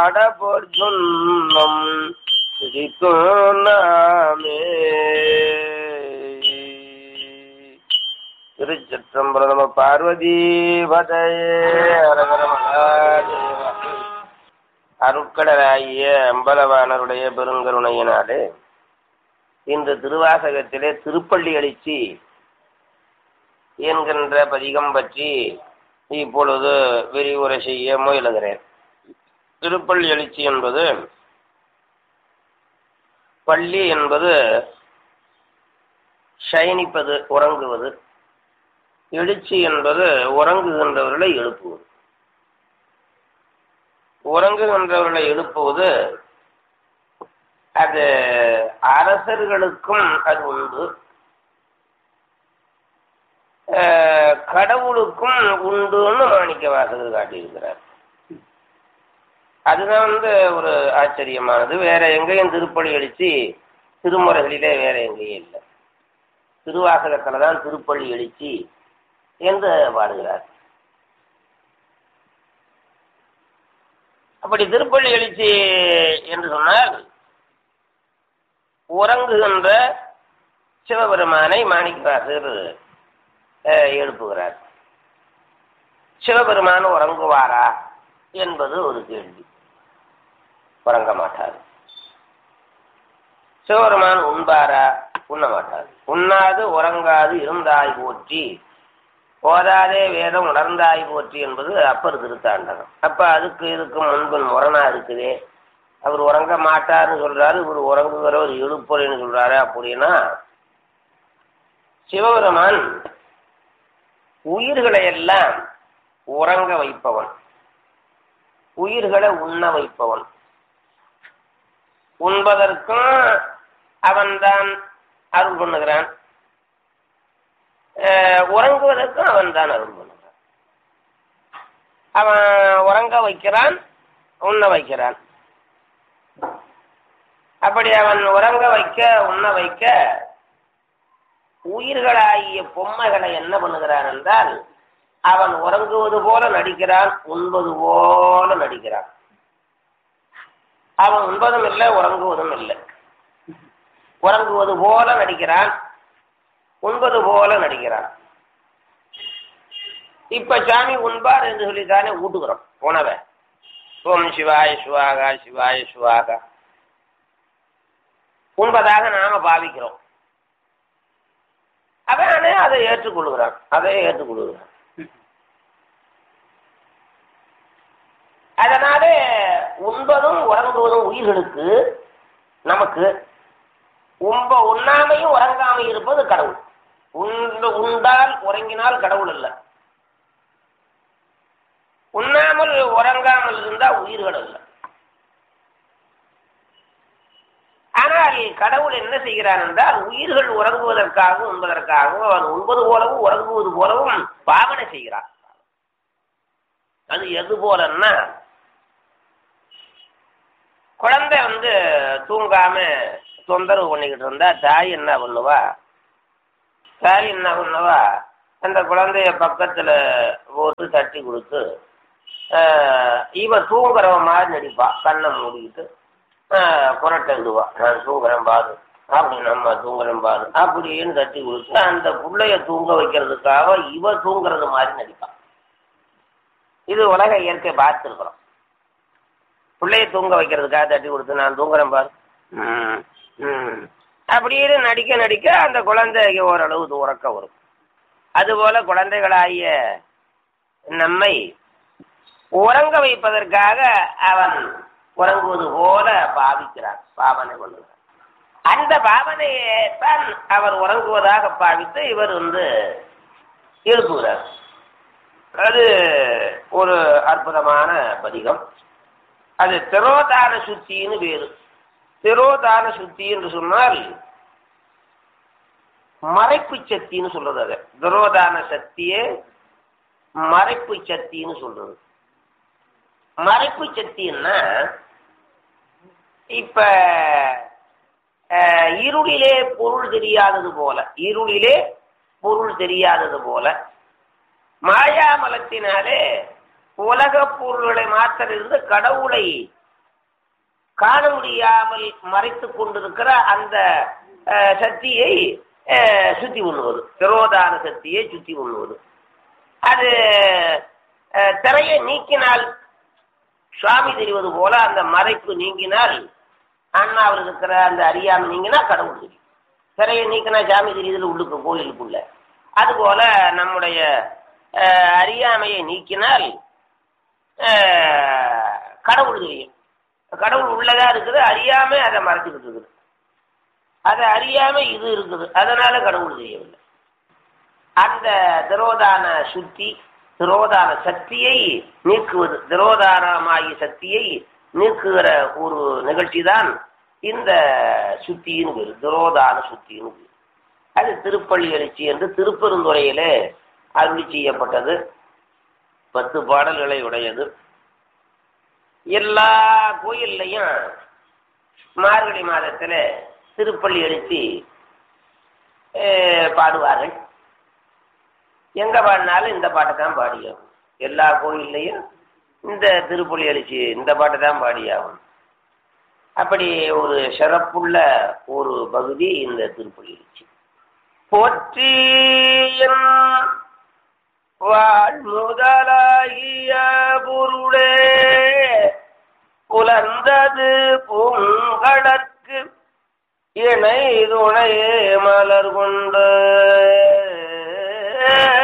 அடபோர் சொன்னம் சிரிக்கும் நாமே திருச்சிற்றம்பலம் நம பார்வதி பதையே அரகர மகாதேவா அருட்கடலாகிய அம்பலவானருடைய பெருங்கருணையினாலே இந்த திருவாசகத்திலே திருப்பள்ளி எழுச்சி என்கின்ற பதிகம் பற்றி இப்பொழுது விரிவுரை செய்ய முயலுகிறேன் திருப்பள்ளி எழுச்சி என்பது பள்ளி என்பது சயனிப்பது உறங்குவது எழுச்சி என்பது உறங்குகின்றவர்களை எழுப்புவது உறங்குகின்றவர்களை எழுப்புவது அது அரசர்களுக்கும் அது உண்டு அஹ், கடவுளுக்கும் உண்டுன்னு மாணிக்க வாசகர் காட்டியிருக்கிறார் அதுதான் வந்து ஒரு ஆச்சரியமானது வேற எங்கேயும் திருப்பலி எழுச்சி திருமுறைகளிலே வேற எங்கேயும் இல்லை திருவாசகத்துல தான் திருப்பள்ளி எழுச்சி என்று பாடுகிறார் அப்படி திருப்பள்ளி எழுச்சி என்று சொன்னால் உறங்குகின்ற சிவபெருமானை மாணிக்கவாசகர் அஹ், எழுப்புகிறார் சிவபெருமான் உறங்குவாரா என்பது ஒரு கேள்வி உறங்க மாட்டார் சிவபெருமான் உண்பாரா உண்ண மாட்டார் உண்ணாது உறங்காது இருந்தாய் போற்றி ஓதாதே வேதம் உணர்ந்தாய் போற்றி என்பது அப்பர் திருத்தாண்டகம் அப்ப அதுக்கு இதுக்கு முன்பு முரணா இருக்குதே அவர் உறங்க மாட்டார்னு சொல்றாரு இவர் உறங்குகிறவர் எழுப்புறேன்னு சொல்றாரு அப்படின்னா சிவபெருமான் உயிர்களை எல்லாம் உறங்க வைப்பவன் உயிர்களை உண்ண வைப்பவன் உண்பதற்கும் அவன்தான் அருள் பண்ணுகிறான் அஹ் உறங்குவதற்கும் அவன்தான் அருள் பண்ணுகிறான் அவன் உறங்க வைக்கிறான் உண்ண வைக்கிறான் அப்படி அவன் உறங்க வைக்க உண்ண வைக்க உயிர்களாகிய பொம்மைகளை என்ன பண்ணுகிறான் என்றால் அவன் உறங்குவது போல நடிக்கிறான் உண்பது போல நடிக்கிறான் அவன் உண்பதும் இல்லை உறங்குவதும் இல்லை உறங்குவது போல நடிக்கிறான் உண்பது போல நடிக்கிறான் இப்ப சாமி உண்பார் என்று சொல்லித்தானே ஊட்டுகிறோம் உணவை ஓம் சிவாய சுவாகா சிவாய சுவாகா உண்பதாக நாம பாவிக்கிறோம் அவனே அதை ஏற்றுக்கொள்கிறான் அதை ஏற்றுக்கொள்கிறான் அதனாலே உண்பதும் உறங்குவதும் உயிர்களுக்கு நமக்கு உம்ப உண்ணாமையும் உறங்காமை இருப்பது கடவுள் உண்டு உண்டால் உறங்கினால் கடவுள் அல்ல உண்ணாமல் உறங்காமல் இருந்தா உயிர்கள் அல்ல ஆனால் கடவுள் என்ன செய்கிறான் என்றால் உயிர்கள் உறங்குவதற்காகவும் உண்பதற்காகவும் அவன் உண்பது போலவும் உறங்குவது போலவும் பாவனை செய்கிறான் அது எது போலன்னா குழந்தை வந்து தூங்காம தொந்தரவு பண்ணிக்கிட்டு இருந்தா தாய் என்ன பண்ணுவா தாய் என்ன பண்ணுவா அந்த குழந்தைய பக்கத்துல போட்டு தட்டி கொடுத்து ஆஹ், இவன் தூங்குறவ மாதிரி நடிப்பா கண்ணை மூடிக்கிட்டு ஆஹ், குரட்டை விடுவா நான் தூங்குறேன் பாரு அப்படி நம்ம தூங்குறேன் பாரு அப்படின்னு தட்டி கொடுத்து அந்த புள்ளைய தூங்க வைக்கிறதுக்காக இவ தூங்குறது மாதிரி நடிப்பான் இது உலக இயற்கை பார்த்துருக்குறோம் பிள்ளைய தூங்க வைக்கிறதுக்காக தட்டி கொடுத்து நான் தூங்குறேன் பாரு ம், ம். அப்படின்னு நடிக்க நடிக்க அந்த குழந்தைக்கு ஓரளவு உறக்க வரும் அதுபோல குழந்தைகளாகிய நம்மை உறங்க வைப்பதற்காக அவன் உறங்குவது போல பாவிக்கிறான் பாவனை பண்ணுகிறான் அந்த பாவனையை தான் அவர் உறங்குவதாக பாவித்து இவர் வந்து எழுப்புகிறார் அது ஒரு அற்புதமான பதிகம் அது திரோதான சுத்தின்னு பேரு திரோதான சுத்தி என்று சொன்னால் மறைப்பு சக்தின்னு சொல்றது அது திரோதான சக்தியே மறைப்பு சக்தின்னு சொல்றது மறைப்பு சக்தின்னா இப்ப அஹ், இருளிலே பொருள் தெரியாதது போல இருளிலே பொருள் தெரியாதது போல மாயாமலத்தினாலே உலக பொருள்களை மாத்திர இருந்து கடவுளை காண முடியாமல் மறைத்து கொண்டிருக்கிற அந்த அஹ், சக்தியை அஹ், சுத்தி உண்ணுவது திரோதான சக்தியை சுத்தி உண்ணுவது அது அஹ், திரையை நீக்கினால் சுவாமி தெரிவது போல அந்த மறைப்பு நீங்கினால் அண்ணாவில் இருக்கிற அந்த அறியாமை நீங்கினா கடவுள் தெரியும் திரையை நீக்கினா சாமி தெரியுதுல உள்ளுக்கு கோயிலுக்குள்ள அதுபோல நம்முடைய அஹ், அறியாமையை நீக்கினால் அஹ், கடவுள் தெரியும் கடவுள் உள்ளதா இருக்குது அறியாம அதை மறைச்சுக்கிட்டு இருக்குது அதை அறியாம இது இருக்குது அதனால கடவுள் தெரியவில்லை அந்த திரோதான சுத்தி திரோதான சக்தியை நீக்குவது திரோதானமாகிய சக்தியை நீக்குகிற ஒரு நிகழ்ச்சி தான் இந்த சுத்தியின் பேரு திரோதான சுத்தியின் பேரு அது திருப்பள்ளி எழுச்சி என்று திருப்பெருந்துறையிலே அருளி செய்யப்பட்டது பத்து பாடல்களை உடையது எல்லா கோயில்லையும் மார்கழி மாதத்துல திருப்பள்ளி எழுச்சி அஹ், பாடுவார்கள் எங்க பாடினாலும் இந்த பாட்டை தான் பாடியாகும் எல்லா கோயில்லையும் இந்த திருப்பள்ளி எழுச்சி இந்த பாட்டை தான் பாடியாகும் அப்படி ஒரு சிறப்புள்ள ஒரு பகுதி இந்த திருப்பள்ளி எழுச்சி போற்றி என் வாழ் முதலாகிய பொருளே புலர்ந்தது பூங்கடற்கு இணை துணை மலர் கொண்டு